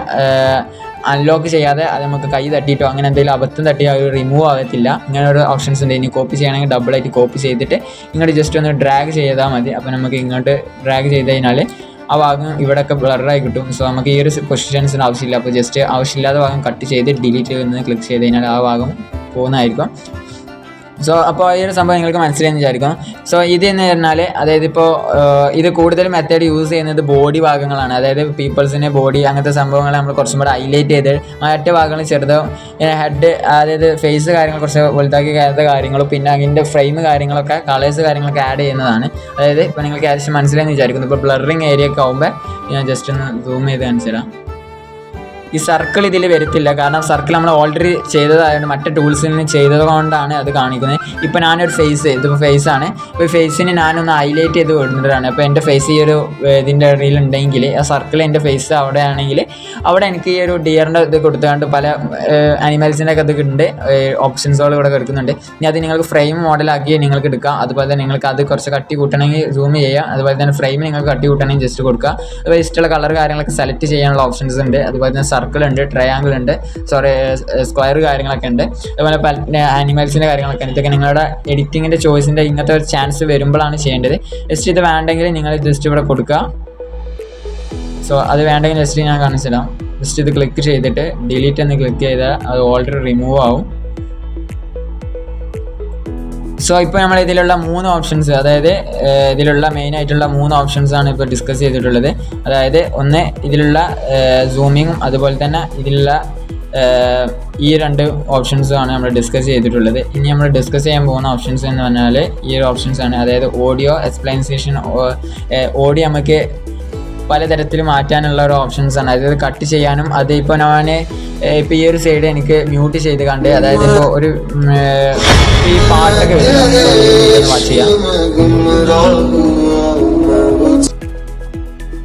അൺലോക്ക് ചെയ്യാതെ അത് നമുക്ക് കൈ തട്ടിയിട്ടോ അങ്ങനെ എന്തെങ്കിലും അബദ്ധം തട്ടിയോ അത് റിമൂവ് ആകത്തില്ല ഇങ്ങനെ ഒരു ഓപ്ഷൻസ് ഉണ്ട് ഇനി കോപ്പി ചെയ്യണമെങ്കിൽ ഡബിളായിട്ട് കോപ്പി ചെയ്തിട്ട് ഇങ്ങോട്ട് ജസ്റ്റ് ഒന്ന് ഡ്രാഗ് ചെയ്താൽ മതി അപ്പോൾ നമുക്ക് ഇങ്ങോട്ട് ഡ്രാഗ് ചെയ്ത് കഴിഞ്ഞാൽ ആ ഭാഗം ഇവിടെയൊക്കെ ബ്ലറായി കിട്ടും സോ നമുക്ക് ഈ ഒരു പൊസിഷൻസിന് ആവശ്യമില്ല അപ്പോൾ ജസ്റ്റ് ആവശ്യമില്ലാത്ത ഭാഗം കട്ട് ചെയ്ത് ഡിലീറ്റ് ചെയ്യുന്നത് ക്ലിക്ക് ചെയ്ത് കഴിഞ്ഞാൽ ആ ഭാഗം പോകുന്നതായിരിക്കും സോ അപ്പോൾ ഈ ഒരു സംഭവം നിങ്ങൾക്ക് മനസ്സിലായെന്ന് വിചാരിക്കും സോ ഇത് എന്ന് പറഞ്ഞാൽ അതായത് ഇപ്പോൾ ഇത് കൂടുതൽ മെത്തേഡ് യൂസ് ചെയ്യുന്നത് ബോഡി ഭാഗങ്ങളാണ് അതായത് പീപ്പിൾസിൻ്റെ ബോഡി അങ്ങനത്തെ സംഭവങ്ങൾ നമ്മൾ കുറച്ചും കൂടെ ഹൈലൈറ്റ് ചെയ്ത് മറ്റു ഭാഗങ്ങൾ ചെറുതോ ഹെഡ് അതായത് ഫേസ് കാര്യങ്ങൾ കുറച്ച് വലുതാക്കി കയറുന്ന കാര്യങ്ങളും പിന്നെ അതിൻ്റെ ഫ്രെയിം കാര്യങ്ങളൊക്കെ കളേഴ്സ് കാര്യങ്ങളൊക്കെ ആഡ് ചെയ്യുന്നതാണ് അതായത് ഇപ്പോൾ നിങ്ങൾക്ക് ഏകദേശം മനസ്സിലായെന്ന് വിചാരിക്കുന്നു ഇപ്പോൾ ബ്ലറിങ് ഏരിയ ഒക്കെ ആകുമ്പോൾ ഞാൻ ജസ്റ്റ് ഒന്ന് സൂം ചെയ്ത് കാണിച്ചു തരാം ഈ സർക്കിൾ ഇതിൽ വരത്തില്ല കാരണം സർക്കിൾ നമ്മൾ ഓൾറെഡി ചെയ്തതായതുകൊണ്ട് മറ്റു ടൂൾസിൽ നിന്ന് ചെയ്തത് കൊണ്ടാണ് അത് കാണിക്കുന്നത് ഇപ്പോൾ ഞാനൊരു ഫേസ് ഇതിപ്പോൾ ഫേസ് ആണ് ഇപ്പോൾ ഫേസിന് ഞാനൊന്ന് ഹൈലൈറ്റ് ചെയ്ത് കൊണ്ടുവരാണ് അപ്പോൾ എൻ്റെ ഫേസ് ഈ ഒരു ഏർ, ഇതിൻ്റെ ഇടയിൽ ഉണ്ടെങ്കിൽ ആ സർക്കിൾ എൻ്റെ ഫേസ് അവിടെ ആണെങ്കിൽ അവിടെ എനിക്ക് ഈ ഒരു ഡിയറിൻ്റെ ഇത് കൊടുത്തുകൊണ്ട് പല അനിമൽസിൻ്റെ ഒക്കെ ഇത് ഉണ്ട് ഓപ്ഷൻസുകൾ ഇവിടെ കിടക്കുന്നുണ്ട് ഇനി അത് നിങ്ങൾക്ക് ഫ്രെയിം മോഡലാക്കി നിങ്ങൾക്ക് എടുക്കാം അതുപോലെ തന്നെ നിങ്ങൾക്ക് അത് കുറച്ച് കട്ടി കൂട്ടണമെങ്കിൽ സൂം ചെയ്യാം അതുപോലെ തന്നെ ഫ്രെയിം നിങ്ങൾക്ക് കട്ടി കൂട്ടണമെങ്കിൽ ജസ്റ്റ് കൊടുക്കുക അതുപോലെ ഇഷ്ടമുള്ള കളർ കാര്യങ്ങളൊക്കെ സെലക്ട് ചെയ്യാനുള്ള ഓപ്ഷൻസ് ഉണ്ട് അതുപോലെ തന്നെ സർക്കിൾ ഉണ്ട് ട്രയാങ്കിൾ ഉണ്ട് സോറി സ്ക്വയർ കാര്യങ്ങളൊക്കെ ഉണ്ട് അതുപോലെ പല ആനിമൽസിൻ്റെ കാര്യങ്ങളൊക്കെ ഉണ്ട് ഇതൊക്കെ നിങ്ങളുടെ എഡിറ്റിങ്ങിൻ്റെ ചോയ്സിൻ്റെ ഇങ്ങനത്തെ ഒരു ചാൻസ് വരുമ്പോഴാണ് ചെയ്യേണ്ടത് ജസ്റ്റ് ഇത് വേണ്ടെങ്കിൽ നിങ്ങൾ ജസ്റ്റ് ഇവിടെ കൊടുക്കുക സോ അത് വേണ്ടെങ്കിൽ ജസ്റ്റ് ഞാൻ കാണിച്ചു തരാം ജസ്റ്റ് ഇത് ക്ലിക്ക് ചെയ്തിട്ട് ഡിലീറ്റ് എന്ന് ക്ലിക്ക് ചെയ്താൽ അത് ഓൾറെഡി റിമൂവ് ആവും സോ ഇപ്പോൾ നമ്മൾ ഇതിലുള്ള മൂന്ന് ഓപ്ഷൻസ് അതായത് ഏഹ്, ഇതിലുള്ള മെയിൻ ആയിട്ടുള്ള മൂന്ന് ഓപ്ഷൻസ് ആണ് ഇപ്പോൾ ഡിസ്കസ് ചെയ്തിട്ടുള്ളത് അതായത് ഒന്ന് ഇതിലുള്ള സൂമിങ്ങും അതുപോലെ തന്നെ ഇതിലുള്ള ഏഹ്, ഈ രണ്ട് ഓപ്ഷൻസും ആണ് നമ്മൾ ഡിസ്കസ് ചെയ്തിട്ടുള്ളത് ഇനി നമ്മൾ ഡിസ്കസ് ചെയ്യാൻ പോകുന്ന ഓപ്ഷൻസ് എന്ന് പറഞ്ഞാൽ ഈ ഒരു ഓപ്ഷൻസ് ആണ് അതായത് ഓഡിയോ എക്സ്പ്ലൈനേഷൻ ഓഡിയോ നമുക്ക് പലതരത്തിൽ മാറ്റാനുള്ള ഒരു ഓപ്ഷൻസ് ആണ് അതായത് കട്ട് ചെയ്യാനും അത് ഇപ്പോൾ ഞാൻ ഇപ്പോൾ ഈ ഒരു സൈഡ് എനിക്ക് മ്യൂട്ട് ചെയ്ത് കണ്ട് അതായത് ഇപ്പോൾ ഒരു ഉം, ഏർ, ഈ പാട്ടൊക്കെ വാച്ച് ചെയ്യാം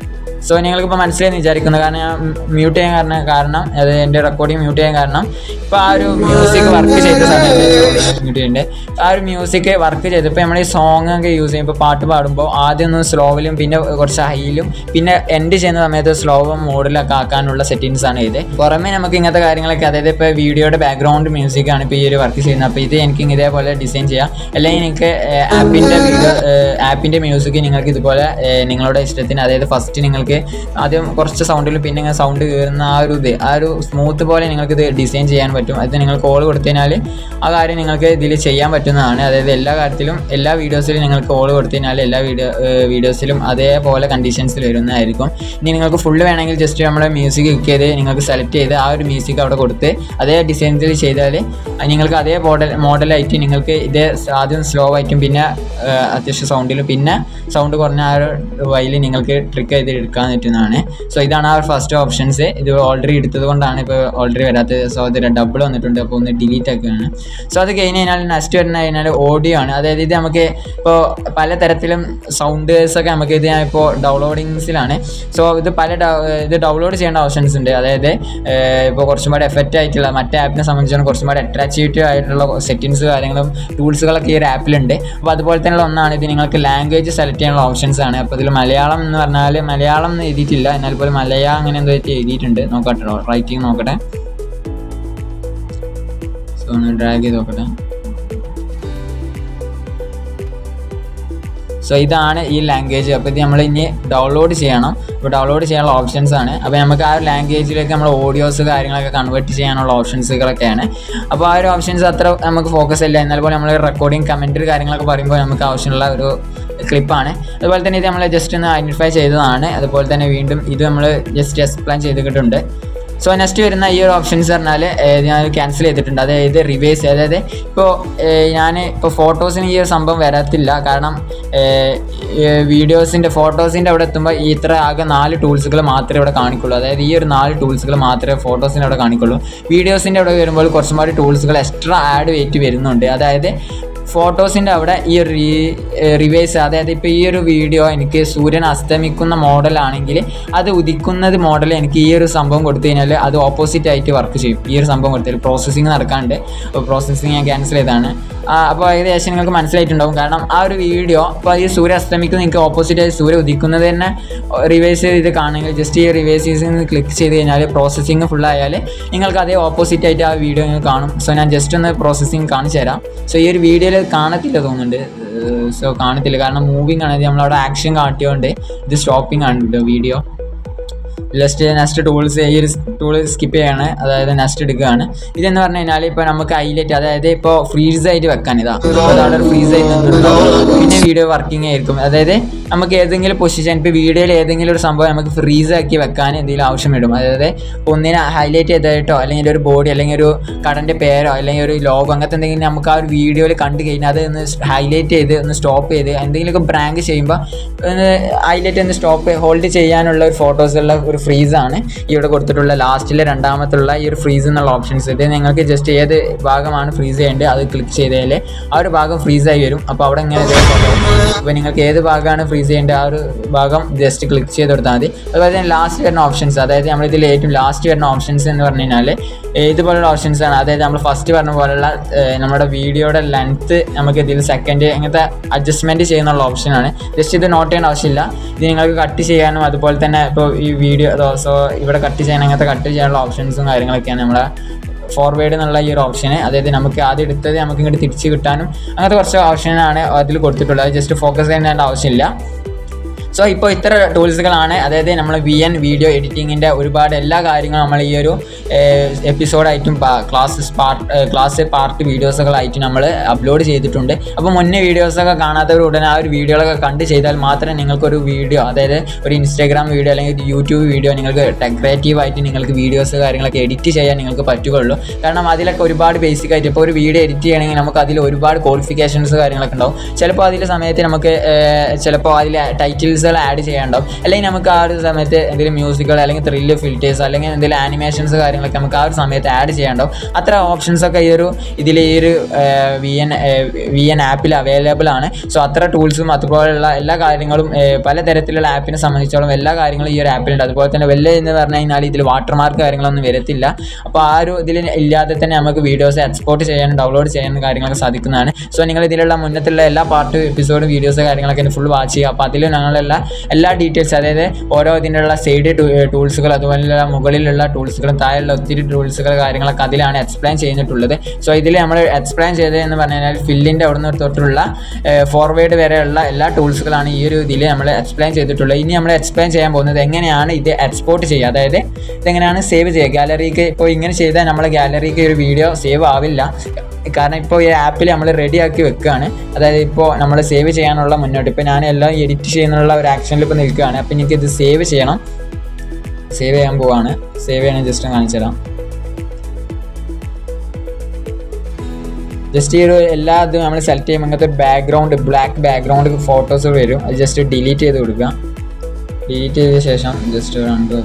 സോ നിങ്ങൾക്കിപ്പോൾ മനസ്സിലായെന്ന് വിചാരിക്കുന്നു കാരണം ഞാൻ മ്യൂട്ട് ചെയ്യാൻ കാരണം കാരണം അത് എൻ്റെ റെക്കോർഡിങ് മ്യൂട്ട് ചെയ്യാൻ കാരണം ഇപ്പോൾ ആ ഒരു മ്യൂസിക് വർക്ക് ചെയ്ത സമയത്ത് മ്യൂട്ട് ചെയ്യണ്ടേ ആ ഒരു മ്യൂസിക് വർക്ക് ചെയ്തപ്പോൾ നമ്മൾ ഈ സോങ് ഒക്കെ യൂസ് ചെയ്യുമ്പോൾ പാട്ട് പാടുമ്പോൾ ആദ്യം ഒന്ന് സ്ലോവിലും പിന്നെ കുറച്ച് ഹൈയിലും പിന്നെ എൻഡ് ചെയ്യുന്ന സമയത്ത് സ്ലോവും മോഡിലൊക്കെ ആക്കാനുള്ള സെറ്റിങ്സ് ആണ് ഇത് പുറമേ നമുക്ക് ഇങ്ങനത്തെ കാര്യങ്ങളൊക്കെ അതായത് ഇപ്പോൾ വീഡിയോയുടെ ബാക്ക്ഗ്രൗണ്ട് മ്യൂസിക് ആണ് ഇപ്പോൾ ഈ ഒരു വർക്ക് ചെയ്യുന്നത് അപ്പോൾ ഇത് എനിക്ക് ഇതേപോലെ ഡിസൈൻ ചെയ്യാം അല്ലെങ്കിൽ നിങ്ങൾക്ക് ആപ്പിൻ്റെ വീഡിയോ ആപ്പിൻ്റെ മ്യൂസിക് നിങ്ങൾക്ക് ഇതുപോലെ ഏഹ്, നിങ്ങളുടെ ഇഷ്ടത്തിന് അതായത് ഫസ്റ്റ് നിങ്ങൾക്ക് ആദ്യം കുറച്ച് സൗണ്ടിൽ പിന്നെ ഇങ്ങനെ സൗണ്ട് കയറുന്ന ആ ഒരു ഇത് ആ ഒരു സ്മൂത്ത് പോലെ നിങ്ങൾക്ക് ഇത് ഡിസൈൻ ചെയ്യാൻ പറ്റും അത് നിങ്ങൾ കോൾ കൊടുത്തു കഴിഞ്ഞാൽ ആ കാര്യം നിങ്ങൾക്ക് ഇതിൽ ചെയ്യാൻ പറ്റുന്നതാണ് അതായത് എല്ലാ കാര്യത്തിലും എല്ലാ വീഡിയോസിലും നിങ്ങൾക്ക് കോൾ കൊടുത്തു കഴിഞ്ഞാൽ എല്ലാ വീഡിയോ വീഡിയോസിലും അതേപോലെ കണ്ടീഷൻസിൽ വരുന്നതായിരിക്കും ഇനി നിങ്ങൾക്ക് ഫുള്ള് വേണമെങ്കിൽ ജസ്റ്റ് നമ്മുടെ മ്യൂസിക് ക്ലിക്ക് ചെയ്ത് നിങ്ങൾക്ക് സെലക്ട് ചെയ്ത് ആ ഒരു മ്യൂസിക് അവിടെ കൊടുത്ത് അതേ ഡിസൈൻസിൽ ചെയ്താൽ നിങ്ങൾക്ക് അതേ മോഡൽ മോഡലായിട്ട് നിങ്ങൾക്ക് ഇത് ആദ്യം സ്ലോ ആയിട്ടും പിന്നെ ആ, അത്യാവശ്യം സൗണ്ടിലും പിന്നെ സൗണ്ട് കുറഞ്ഞ ആ ഒരു വൈയിൽ നിങ്ങൾക്ക് ട്രിക്ക് ചെയ്ത് എടുക്കാൻ പറ്റുന്നതാണ് സോ ഇതാണ് ആ ഫസ്റ്റ് ഓപ്ഷൻസ് ഇത് ഓൾറെഡി എടുത്തത് കൊണ്ടാണ് ഇപ്പോൾ ഓൾറെഡി വരാത്തത് സോ അത് ഡബിൾ വന്നിട്ടുണ്ട് അപ്പോൾ ഒന്ന് ഡിലീറ്റ് ആക്കുകയാണ് സോ അത് കഴിഞ്ഞ് കഴിഞ്ഞാൽ നെക്സ്റ്റ് വരുന്ന കഴിഞ്ഞാൽ ഓഡിയോ ആണ് അതായത് ഇത് നമുക്ക് ഇപ്പോൾ പലതരത്തിലും സൗണ്ടേഴ്സ് ഒക്കെ നമുക്ക് ഇത് ഇപ്പോൾ ഡൗൺലോഡിങ്സിലാണ് സോ ഇത് പല ഡൗ- ഇത് ഡൗൺലോഡ് ചെയ്യേണ്ട ഓപ്ഷൻസ് ഉണ്ട് അതായത് ഇപ്പോൾ കുറച്ചും കൂടെ എഫക്റ്റ് ആയിട്ടുള്ള മറ്റേ ആപ്പിനെ സംബന്ധിച്ചാണ് കുറച്ചും കൂടെ അട്രാക്റ്റീവ് ആയിട്ടുള്ള സെറ്റിങ്സ് കാര്യങ്ങളും ടൂൾസുകളൊക്കെ ഈ ഒരു ആപ്പിലുണ്ട് അപ്പോൾ അതുപോലെ തന്നെയുള്ള ഒന്നാണ് ഇത് നിങ്ങൾക്ക് ലാംഗ്വേജ് സെലക്ട് ചെയ്യാനുള്ള ഓപ്ഷൻസ് ആണ് അപ്പോൾ ഇതിൽ മലയാളം എന്ന് പറഞ്ഞാൽ മലയാളം എന്ന് എഴുതിയിട്ടില്ല എന്നാൽ പോലും മലയാളം അങ്ങനെ എന്തോ ആയിട്ട് എഴുതിയിട്ടുണ്ട് നോക്കട്ടെ റൈറ്റിംഗ് നോക്കട്ടെ സോ ഒന്ന് ഡ്രാഗ് ചെയ്ത് നോക്കട്ടെ സോ ഇതാണ് ഈ ലാംഗ്വേജ് അപ്പോൾ ഇത് നമ്മൾ ഇനി ഡൗൺലോഡ് ചെയ്യണം അപ്പോൾ ഡൗൺലോഡ് ചെയ്യാനുള്ള ഓപ്ഷൻസ് ആണ് അപ്പോൾ നമുക്ക് ആ ഒരു ലാംഗ്വേജിലേക്ക് നമ്മൾ ഓഡിയോസ് കാര്യങ്ങളൊക്കെ കൺവേർട്ട് ചെയ്യാനുള്ള ഓപ്ഷൻസുകളൊക്കെയാണ് അപ്പോൾ ആ ഒരു ഓപ്ഷൻസ് അത്ര നമുക്ക് ഫോക്കസ് ഇല്ല എന്നാൽ പോലും നമ്മൾ റെക്കോർഡിങ് കമൻറ്ററി കാര്യങ്ങളൊക്കെ പറയുമ്പോൾ നമുക്ക് ആവശ്യമുള്ള ഒരു ക്ലിപ്പാണ് അതുപോലെ തന്നെ ഇത് നമ്മൾ ജസ്റ്റ് ഒന്ന് ഐഡൻറ്റിഫൈ ചെയ്തതാണ് അതുപോലെ തന്നെ വീണ്ടും ഇത് നമ്മൾ ജസ്റ്റ് എക്സ്പ്ലെയിൻ ചെയ്തിട്ടുണ്ട് സോ നെക്സ്റ്റ് വരുന്ന ഈ ഒരു ഓപ്ഷൻസ് പറഞ്ഞാൽ ഞാൻ ക്യാൻസൽ ചെയ്തിട്ടുണ്ട് അതായത് റിവേഴ്സ് അതായത് ഇപ്പോൾ ഞാൻ ഇപ്പോൾ ഫോട്ടോസിന് ഈ ഒരു സംഭവം വരത്തില്ല കാരണം വീഡിയോസിൻ്റെ ഫോട്ടോസിൻ്റെ അവിടെ എത്തുമ്പോൾ ഈ ഇത്ര ആകെ നാല് ടൂൾസുകൾ മാത്രമേ ഇവിടെ കാണിക്കുള്ളൂ അതായത് ഈ ഒരു നാല് ടൂൾസുകൾ മാത്രമേ ഫോട്ടോസിൻ്റെ അവിടെ കാണിക്കുള്ളൂ വീഡിയോസിൻ്റെ അവിടെ വരുമ്പോൾ കുറച്ചും കൂടി ടൂൾസുകൾ എക്സ്ട്രാ ആഡ് ചെയ്തിട്ട് വരുന്നുണ്ട് അതായത് ഫോട്ടോസിൻ്റെ അവിടെ ഈ ഒരു റിവേഴ്സ് അതായത് ഇപ്പോൾ ഈ ഒരു വീഡിയോ എനിക്ക് സൂര്യൻ അസ്തമിക്കുന്ന മോഡലാണെങ്കിൽ അത് ഉദിക്കുന്നത് മോഡൽ എനിക്ക് ഈ ഒരു സംഭവം കൊടുത്തു കഴിഞ്ഞാൽ അത് ഓപ്പോസിറ്റ് ആയിട്ട് വർക്ക് ചെയ്യും ഈ ഒരു സംഭവം കൊടുത്താൽ പ്രോസസ്സിങ് നടക്കാണ്ട് അപ്പോൾ പ്രോസസ്സിങ് ഞാൻ ക്യാൻസൽ ചെയ്താണ് അപ്പോൾ ഏകദേശം നിങ്ങൾക്ക് മനസ്സിലായിട്ടുണ്ടാവും കാരണം ആ ഒരു വീഡിയോ അപ്പോൾ ഈ സൂര്യ അസ്തമിക്കുന്ന നിങ്ങൾക്ക് ഓപ്പോസിറ്റ് ആയി സൂര്യ ഉദിക്കുന്നത് തന്നെ റിവേഴ്സ് ചെയ്ത് കാണുമെങ്കിൽ ജസ്റ്റ് ഈ റിവേഴ്സ് ചെയ്ത് ക്ലിക്ക് ചെയ്ത് കഴിഞ്ഞാൽ പ്രോസസ്സിങ് ഫുൾ ആയാൽ നിങ്ങൾക്ക് അതേ ഓപ്പോസിറ്റ് ആയിട്ട് ആ വീഡിയോ നിങ്ങൾ കാണും സോ ഞാൻ ജസ്റ്റ് ഒന്ന് പ്രോസസ്സിങ് കാണിച്ചു തരാം സോ ഈ ഒരു വീഡിയോയിൽ കാണത്തില്ല തോന്നുന്നുണ്ട് സോ കാണത്തില്ല കാരണം മൂവിങ് ആണ് ഇത് നമ്മളവിടെ ആക്ഷൻ കാട്ടിയോണ്ട് ഇത് സ്റ്റോപ്പിംഗ് ആണ് കേട്ടോ വീഡിയോ ലെസ്റ്റ് നെക്സ്റ്റ് ടൂൾസ് ഈ ഒരു ടൂൾ സ്കിപ്പ് ചെയ്യാണ് അതായത് നെക്സ്റ്റ് എടുക്കുകയാണ് ഇതെന്ന് പറഞ്ഞു കഴിഞ്ഞാൽ ഇപ്പോൾ നമുക്ക് ഹൈലൈറ്റ് അതായത് ഇപ്പോൾ ഫ്രീസ് ആയിട്ട് വെക്കാൻ ഇതാ അതവിടെ ഫ്രീസ് ആയിട്ട് നിന്നിട്ടുണ്ടാവും പിന്നെ വീഡിയോ വർക്കിംഗ് ആയിരിക്കും അതായത് നമുക്ക് ഏതെങ്കിലും പൊസിഷൻ ഇപ്പോൾ വീഡിയോയിൽ ഏതെങ്കിലും ഒരു സംഭവം നമുക്ക് ഫ്രീസ് ആക്കി വെക്കാൻ എന്തെങ്കിലും ആവശ്യം വരും അതായത് ഒന്നിനെ ഹൈലൈറ്റ് ചെയ്തിട്ടോ അല്ലെങ്കിൽ ഒരു ബോഡി അല്ലെങ്കിൽ ഒരു കടൻ്റെ പേരോ അല്ലെങ്കിൽ ഒരു ലോഗോ അങ്ങനത്തെ എന്തെങ്കിലും നമുക്ക് ആ ഒരു വീഡിയോയിൽ കണ്ടു കഴിഞ്ഞാൽ അത് ഒന്ന് ഹൈലൈറ്റ് ചെയ്ത് ഒന്ന് സ്റ്റോപ്പ് ചെയ്ത് എന്തെങ്കിലുമൊക്കെ ബ്രാങ്ക് ചെയ്യുമ്പോൾ ഒന്ന് ഹൈലൈറ്റ് ഒന്ന് സ്റ്റോപ്പ് ഹോൾഡ് ചെയ്യാനുള്ള ഒരു ഫോട്ടോസുള്ള ഒരു ഫ്രീസാണ് ഇവിടെ കൊടുത്തിട്ടുള്ള ലാസ്റ്റിലെ രണ്ടാമത്തുള്ള ഈ ഒരു ഫ്രീസ് എന്നുള്ള ഓപ്ഷൻസ് ഇത് നിങ്ങൾക്ക് ജസ്റ്റ് ഏത് ഭാഗമാണ് ഫ്രീസ് ചെയ്യേണ്ടത് അത് ക്ലിക്ക് ചെയ്താൽ ആ ഒരു ഭാഗം ഫ്രീസായി വരും അപ്പോൾ അവിടെ ഇങ്ങനെ അപ്പോൾ നിങ്ങൾക്ക് ഏത് ഭാഗമാണ് ഫ്രീസ് ചെയ്യേണ്ടത് ആ ഒരു ഭാഗം ജസ്റ്റ് ക്ലിക്ക് ചെയ്ത് കൊടുത്താൽ മതി അതുപോലെ തന്നെ ലാസ്റ്റ് വരുന്ന ഓപ്ഷൻസ് അതായത് നമ്മളിതിൽ ഏറ്റവും ലാസ്റ്റ് വരുന്ന ഓപ്ഷൻസ് എന്ന് പറഞ്ഞു കഴിഞ്ഞാൽ ഇതുപോലുള്ള ഓപ്ഷൻസ് ആണ് അതായത് നമ്മൾ ഫസ്റ്റ് പറഞ്ഞ പോലുള്ള ഏഹ്, നമ്മുടെ വീഡിയോയുടെ ലെങ്ത്ത് നമുക്ക് ഇതിൽ സെക്കൻഡ് അങ്ങനത്തെ അഡ്ജസ്റ്റ്മെൻറ്റ് ചെയ്യുന്നുള്ള ഓപ്ഷനാണ് ജസ്റ്റ് ഇത് നോട്ട് ചെയ്യേണ്ട ആവശ്യമില്ല ഇത് നിങ്ങൾക്ക് കട്ട് ചെയ്യാനും അതുപോലെ തന്നെ ഇപ്പോൾ ഈ വീഡിയോ സോ ഇവിടെ കട്ട് ചെയ്യാൻ അങ്ങനത്തെ കട്ട് ചെയ്യാനുള്ള ഓപ്ഷൻസും കാര്യങ്ങളൊക്കെയാണ് നമ്മളെ ഫോർവേഡ് എന്നുള്ള ഈ ഒരു ഓപ്ഷന് അതായത് നമുക്ക് ആദ്യം എടുത്തത് നമുക്ക് ഇങ്ങോട്ട് തിരിച്ച് കിട്ടാനും അങ്ങനത്തെ കുറച്ച് ഓപ്ഷനാണ് അതിൽ കൊടുത്തിട്ടുള്ളത് ജസ്റ്റ് ഫോക്കസ് ചെയ്യേണ്ട ആവശ്യമില്ല സോ ഇപ്പോൾ ഇത്ര ടൂൾസുകളാണ് അതായത് നമ്മൾ വി എൻ വീഡിയോ എഡിറ്റിങ്ങിൻ്റെ ഒരുപാട് എല്ലാ കാര്യങ്ങളും നമ്മൾ ഈ ഒരു എപ്പിസോഡായിട്ടും ക്ലാസ് പാർട്ട് ക്ലാസ് പാർട്ട് വീഡിയോസുകളായിട്ട് നമ്മൾ അപ്ലോഡ് ചെയ്തിട്ടുണ്ട് അപ്പോൾ മുന്നേ വീഡിയോസൊക്കെ കാണാത്തവർ ഉടനെ ആ ഒരു വീഡിയോകളൊക്കെ കണ്ട് ചെയ്താൽ മാത്രമേ നിങ്ങൾക്കൊരു വീഡിയോ അതായത് ഒരു ഇൻസ്റ്റാഗ്രാം വീഡിയോ അല്ലെങ്കിൽ ഒരു യൂട്യൂബ് വീഡിയോ നിങ്ങൾക്ക് ക്രിയേറ്റീവ് ആയിട്ട് നിങ്ങൾക്ക് വീഡിയോസ് കാര്യങ്ങളൊക്കെ എഡിറ്റ് ചെയ്യാൻ നിങ്ങൾക്ക് പറ്റുകയുള്ളൂ കാരണം അതിലൊക്കെ ഒരുപാട് ബേസിക് ആയിട്ട് ഇപ്പോൾ ഒരു വീഡിയോ എഡിറ്റ് ചെയ്യണമെങ്കിൽ നമുക്ക് അതിൽ ഒരുപാട് ക്വാളിഫിക്കേഷൻസ് കാര്യങ്ങളൊക്കെ ഉണ്ടാവും ചിലപ്പോൾ അതിൽ സമയത്ത് നമുക്ക് ചിലപ്പോൾ അതിൽ ടൈറ്റിൽസ് ഫിൽറ്റേഴ്സുകൾ ആഡ് ചെയ്യാണ്ടാവും അല്ലെങ്കിൽ നമുക്ക് ആ ഒരു സമയത്ത് എന്തെങ്കിലും മ്യൂസിക്കുകൾ അല്ലെങ്കിൽ ത്രില്ല് ഫിൽറ്റേഴ്സ് അല്ലെങ്കിൽ എന്തെങ്കിലും ആനിമേഷൻസ് കാര്യങ്ങളൊക്കെ നമുക്ക് ആ ഒരു സമയത്ത് ആഡ് ചെയ്യാണ്ടാവും അത്ര ഓപ്ഷൻസ് ഒക്കെ ഈ ഒരു ഇതിൽ ഈ ഒരു വി എൻ വി എൻ ആപ്പിൽ അവൈലബിൾ ആണ് സോ അത്ര ടൂൾസും അതുപോലുള്ള എല്ലാ കാര്യങ്ങളും ഏഹ്, പലതരത്തിലുള്ള ആപ്പിനെ സംബന്ധിച്ചോളം എല്ലാ കാര്യങ്ങളും ഈ ഒരു ആപ്പിലുണ്ട് അതുപോലെ തന്നെ വലിയ എന്ന് പറഞ്ഞു കഴിഞ്ഞാൽ ഇതിൽ വാട്ടർമാർക്ക് കാര്യങ്ങളൊന്നും വരത്തില്ല അപ്പോൾ ആ ഒരു ഇതിൽ ഇല്ലാതെ തന്നെ നമുക്ക് വീഡിയോസ് എക്സ്പോർട്ട് ചെയ്യാനും ഡൗൺലോഡ് ചെയ്യാനും കാര്യങ്ങളൊക്കെ സാധിക്കുന്നതാണ് സോ നിങ്ങൾ ഇതിലുള്ള മുന്നത്തുള്ള എല്ലാ പാർട്ട് എപ്പിസോഡ് വീഡിയോസ് കാര്യങ്ങളൊക്കെ ഫുൾ വാച്ച് ചെയ്യുക അപ്പോൾ അതിൽ ഞങ്ങളുള്ള എല്ലാ ഡീറ്റെയിൽസ് അതായത് ഓരോ ഇതിനുള്ള സൈഡ് ടൂൾസുകൾ അതുപോലെയുള്ള മുകളിലുള്ള ടൂൾസുകളും താഴെയുള്ള ഒത്തിരി ടൂൾസുകൾ കാര്യങ്ങളൊക്കെ അതിലാണ് എക്സ്പ്ലെയിൻ ചെയ്തിട്ടുള്ളത് സോ ഇതിൽ നമ്മൾ എക്സ്പ്ലെയിൻ ചെയ്തത് എന്ന് പറഞ്ഞു കഴിഞ്ഞാൽ ഫില്ലിൻ്റെ അവിടെ നിന്ന് തൊട്ടുള്ള ഫോർവേഡ് വരെയുള്ള എല്ലാ ടൂൾസുകളാണ് ഈ ഒരു ഇതിൽ നമ്മൾ എക്സ്പ്ലെയിൻ ചെയ്തിട്ടുള്ളത് ഇനി നമ്മൾ എക്സ്പ്ലെയിൻ ചെയ്യാൻ പോകുന്നത് എങ്ങനെയാണ് ഇത് എക്സ്പോർട്ട് ചെയ്യുക അതായത് ഇതെങ്ങനെയാണ് സേവ് ചെയ്യുക ഗാലറിക്ക് ഇപ്പോൾ ഇങ്ങനെ ചെയ്താൽ നമ്മളെ ഗാലറിക്ക് ഒരു വീഡിയോ സേവ് ആവില്ല കാരണം ഇപ്പോൾ ഈ ആപ്പിൽ നമ്മൾ റെഡിയാക്കി വെക്കുകയാണ് അതായത് ഇപ്പോൾ നമ്മൾ സേവ് ചെയ്യാനുള്ള മുന്നോട്ട് ഇപ്പോൾ ഞാൻ എല്ലാം എഡിറ്റ് ചെയ്യുന്നുള്ള ഒരു ആക്ഷനിൽ ഇപ്പോൾ നിൽക്കുകയാണ് അപ്പോൾ എനിക്ക് ഇത് സേവ് ചെയ്യണം സേവ് ചെയ്യാൻ പോവാണ് സേവ് ചെയ്യണം ജസ്റ്റ് കാണിച്ചു തരാം ജസ്റ്റ് ഈ ഒരു എല്ലാ ഇതും നമ്മൾ സെലക്ട് ചെയ്യുമ്പോൾ അങ്ങനത്തെ ഒരു ബാക്ക്ഗ്രൗണ്ട് ബ്ലാക്ക് ബാക്ക്ഗ്രൗണ്ട് ഫോട്ടോസ് വരും അത് ജസ്റ്റ് ഡിലീറ്റ് ചെയ്ത് കൊടുക്കുക ഡിലീറ്റ് ചെയ്ത ശേഷം ജസ്റ്റ് രണ്ട്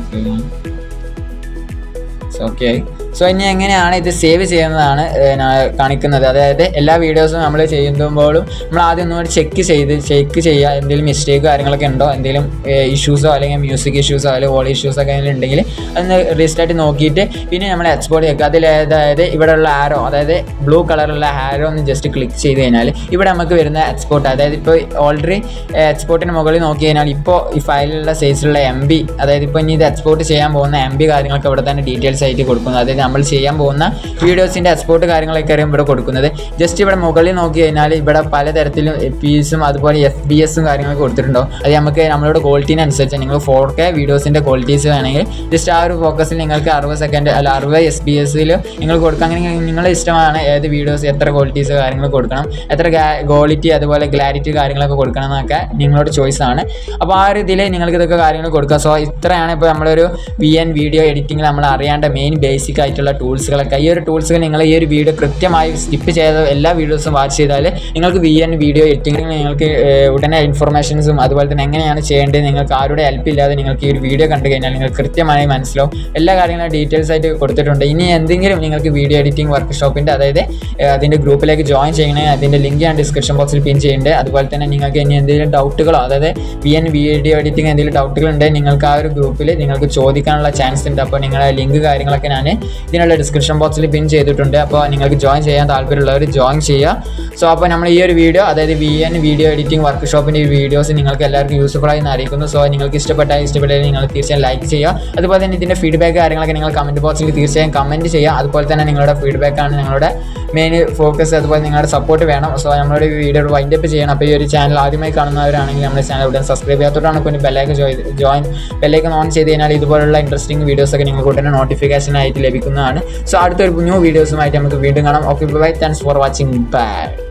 ഓക്കെ ആയി സോ ഇനി എങ്ങനെയാണ് ഇത് സേവ് ചെയ്യുന്നതാണ് ഏഹ്, ഞാൻ കാണിക്കുന്നത് അതായത് എല്ലാ വീഡിയോസും നമ്മൾ ചെയ്യുമ്പോഴും നമ്മൾ ആദ്യം ഒന്നുകൂടി ചെക്ക് ചെയ്ത് ചെക്ക് ചെയ്യുക എന്തെങ്കിലും മിസ്റ്റേക്ക് കാര്യങ്ങളൊക്കെ ഉണ്ടോ എന്തെങ്കിലും ഇഷ്യൂസോ അല്ലെങ്കിൽ മ്യൂസിക് ഇഷ്യൂസോ അല്ലെങ്കിൽ വോളി ഇഷ്യൂസോ ഒക്കെ എന്തെങ്കിലും ഉണ്ടെങ്കിൽ അതൊന്ന് റീസ്റ്റാർട്ട് നോക്കിയിട്ട് പിന്നെ നമ്മൾ എക്സ്പോർട്ട് ചെയ്യുക അതിൽ അതായത് ഇവിടെയുള്ള ആരോ അതായത് ബ്ലൂ കളറുള്ള ആരോ ഒന്ന് ജസ്റ്റ് ക്ലിക്ക് ചെയ്ത് കഴിഞ്ഞാൽ ഇവിടെ നമുക്ക് വരുന്ന എക്സ്പോർട്ട് അതായത് ഇപ്പോൾ ഓൾറെഡി എക്സ്പോർട്ടിന് മുകളിൽ നോക്കി കഴിഞ്ഞാൽ ഇപ്പോൾ ഈ ഫയലിലുള്ള സൈസിലുള്ള എം ബി അതായത് ഇപ്പോൾ ഇനി ഇത് എക്സ്പോർട്ട് ചെയ്യാൻ പോകുന്ന എം ബി കാര്യങ്ങളൊക്കെ ഇവിടെ തന്നെ ഡീറ്റെയിൽസ് ആയിട്ട് കൊടുക്കുന്നു അതായത് നമ്മൾ ചെയ്യാൻ പോകുന്ന വീഡിയോസിൻ്റെ എക്സ്പോർട്ട് കാര്യങ്ങളൊക്കെ ആയിരിക്കും ഇവിടെ കൊടുക്കുന്നത് ജസ്റ്റ് ഇവിടെ മുകളിൽ നോക്കി കഴിഞ്ഞാൽ ഇവിടെ പലതരത്തിലും പീസും അതുപോലെ എഫ് ബി എസും കാര്യങ്ങളൊക്കെ കൊടുത്തിട്ടുണ്ടോ അത് നമുക്ക് നമ്മളുടെ ക്വാളിറ്റീനനുസരിച്ച് നിങ്ങൾ ഫോർ കെ വീഡിയോസിൻ്റെ ക്വാളിറ്റീസ് വേണമെങ്കിൽ ജസ്റ്റ് ആ ഒരു ഫോക്കസിൽ നിങ്ങൾക്ക് അറുപത് സെക്കൻഡ് അല്ല അറുപത് എസ് ബി എസിൽ നിങ്ങൾ കൊടുക്കുക അങ്ങനെ നിങ്ങളുടെ ഇഷ്ടമാണ് ഏത് വീഡിയോസ് എത്ര ക്വാളിറ്റീസ് കാര്യങ്ങൾ കൊടുക്കണം എത്ര ക്വാളിറ്റി അതുപോലെ ക്ലാരിറ്റി കാര്യങ്ങളൊക്കെ കൊടുക്കണം എന്നൊക്കെ നിങ്ങളുടെ ചോയ്സ് ആണ് അപ്പോൾ ആ ഒരു ഇതിൽ നിങ്ങൾക്ക് ഇതൊക്കെ കാര്യങ്ങൾ കൊടുക്കുക സോ ഇത്രയാണ് ഇപ്പോൾ നമ്മളൊരു വി എൻ വീഡിയോ എഡിറ്റിംഗ് നമ്മൾ അറിയേണ്ട മെയിൻ ബേസിക് ആയിട്ടുള്ള ടൂൾസുകളൊക്കെ ഈ ഒരു ടൂൾസുകൾ നിങ്ങൾ ഈ ഒരു വീഡിയോ കൃത്യമായി സ്കിപ്പ് ചെയ്ത എല്ലാ വീഡിയോസും വാച്ച് ചെയ്താൽ നിങ്ങൾക്ക് വി എൻ വീഡിയോ എഡിറ്റിംഗ് നിങ്ങൾക്ക് ഏഹ്, ഉടനെ ഇൻഫർമേഷൻസും അതുപോലെ തന്നെ എങ്ങനെയാണ് ചെയ്യേണ്ടത് നിങ്ങൾക്ക് ആരുടെ ഹെൽപ്പ് ഇല്ലാതെ നിങ്ങൾക്ക് ഈ ഒരു വീഡിയോ കണ്ടു കഴിഞ്ഞാൽ നിങ്ങൾക്ക് കൃത്യമായി മനസ്സിലാവും എല്ലാ കാര്യങ്ങളും ഡീറ്റെയിൽസ് ആയിട്ട് കൊടുത്തിട്ടുണ്ട് ഇനി എന്തെങ്കിലും നിങ്ങൾക്ക് വീഡിയോ എഡിറ്റിംഗ് വർക്ക്ഷോപ്പിൻ്റെ അതായത് ഏഹ്, അതിൻ്റെ ഗ്രൂപ്പിലേക്ക് ജോയിൻ ചെയ്യണേ അതിൻ്റെ ലിങ്ക് ഞാൻ ഡിസ്ക്രിപ്ഷൻ ബോക്സിൽ പിൻ ചെയ്യുന്നുണ്ട് അതുപോലെ തന്നെ നിങ്ങൾക്ക് ഇനി എന്തെങ്കിലും ഡൗട്ടുകളോ അതായത് വി എൻ വീഡിയോ എഡിറ്റിംഗ് എന്തെങ്കിലും ഡൗട്ടുകൾ ഉണ്ടെങ്കിൽ നിങ്ങൾക്ക് ആ ഒരു ഗ്രൂപ്പിൽ നിങ്ങൾക്ക് ചോദിക്കാനുള്ള ചാൻസ് ഉണ്ട് അപ്പോൾ നിങ്ങളുടെ ലിങ്ക് കാര്യങ്ങളൊക്കെ ഞാൻ ഇതിനുള്ള ഡിസ്ക്രിപ്ഷൻ ബോക്സിൽ പിൻ ചെയ്തിട്ടുണ്ട് അപ്പോൾ നിങ്ങൾക്ക് ജോയിൻ ചെയ്യാൻ താല്പര്യമുള്ളവർ ജോയിൻ ചെയ്യുക സോ അപ്പോൾ നമ്മൾ ഈ ഒരു വീഡിയോ അതായത് വി എൻ വീഡിയോ എഡിറ്റിംഗ് വർക്ക്ഷോപ്പിൻ്റെ ഈ വീഡിയോസ് നിങ്ങൾക്ക് എല്ലാവർക്കും യൂസ്ഫുൾ ആയി എന്ന് അറിയിക്കുന്നു സോ നിങ്ങൾക്ക് ഇഷ്ടപ്പെട്ടാൽ ഇഷ്ടപ്പെട്ടാൽ നിങ്ങൾ തീർച്ചയായും ലൈക്ക് ചെയ്യുക അതുപോലെ തന്നെ ഇതിൻ്റെ ഫീഡ്ബാക്ക് കാര്യങ്ങളൊക്കെ നിങ്ങൾ കമൻറ്റ് ബോക്സിൽ തീർച്ചയായും കമൻറ്റ് ചെയ്യുക അതുപോലെ തന്നെ നിങ്ങളുടെ ഫീഡ്ബാക്കാണ് നിങ്ങളുടെ മെയിൻ ഫോക്കസ് അതുപോലെ നിങ്ങളുടെ സപ്പോർട്ട് വേണം സോ നമ്മുടെ വീഡിയോ വൈൻഡ് അപ്പ് ചെയ്യണം അപ്പോൾ ഈ ഒരു ചാനൽ ആദ്യമായി കാണുന്നവരാണെങ്കിൽ നമ്മുടെ ചാനൽ ഉടൻ സബ്സ്ക്രൈബ് ചെയ്യാത്തതാണ് പിന്നെ ബെല്ലൈക്ക് ജോയിൻ ബെല്ലൈക്കൺ ഓൺ ചെയ്ത് കഴിഞ്ഞാൽ ഇതുപോലുള്ള ഇൻട്രസ്റ്റിംഗ് വീഡിയോസ് ഒക്കെ നിങ്ങൾക്ക് ഉടനെ നോട്ടിഫിക്കേഷൻ ആയിട്ട് ലഭിക്കുന്നതാണ് സോ അടുത്തൊരു ന്യൂ വീഡിയോസുമായിട്ട് നമുക്ക് വീണ്ടും കാണാം okay bye thanks for watching by